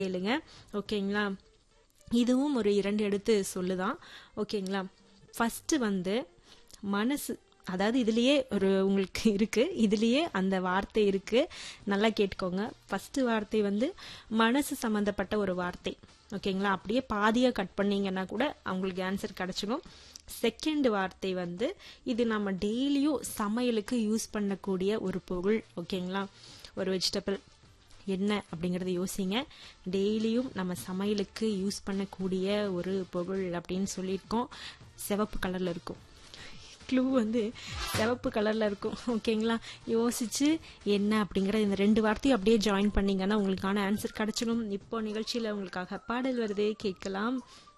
கேளுங்க ஓகேங்களா இதுவும் ஒரு இரண்டு எழுத்து சொல்லுதான் ஓகேங்களா ஃபர்ஸ்ட் வந்து மனசு அதாவது இதுலயே ஒரு உங்களுக்கு இருக்கு இதுலயே அந்த வார்த்தை இருக்கு நல்லா கேட்டுக்கோங்க ஃபர்ஸ்ட் வார்த்தை வந்து மனசு சம்பந்தப்பட்ட ஒரு வார்த்தை ஓகேங்களா அப்படியே பாதியா கட் பண்ணீங்கன்னா கூட அவங்களுக்கு ஆன்சர் கிடைச்சிடும் செகண்ட் வார்த்தை வந்து இது நம்ம டெய்லியும் சமையலுக்கு யூஸ் பண்ணக்கூடிய ஒரு பொருள் ஓகேங்களா ஒரு வெஜிடபிள் என்ன அப்படிங்கறத யோசிங்க டெய்லியும் நம்ம சமையலுக்கு யூஸ் பண்ணக்கூடிய ஒரு பொருள் அப்படின்னு சொல்லியிருக்கோம் சிவப்பு கலர்ல இருக்கும் க்ளூ வந்து சிவப்பு கலர்ல இருக்கும் ஓகேங்களா யோசிச்சு என்ன அப்படிங்கிற இந்த ரெண்டு வார்த்தையும் அப்படியே ஜாயின் பண்ணீங்கன்னா உங்களுக்கான ஆன்சர் கிடைச்சிடும் இப்போ நிகழ்ச்சியில உங்களுக்காக பாடல் வருது கேட்கலாம்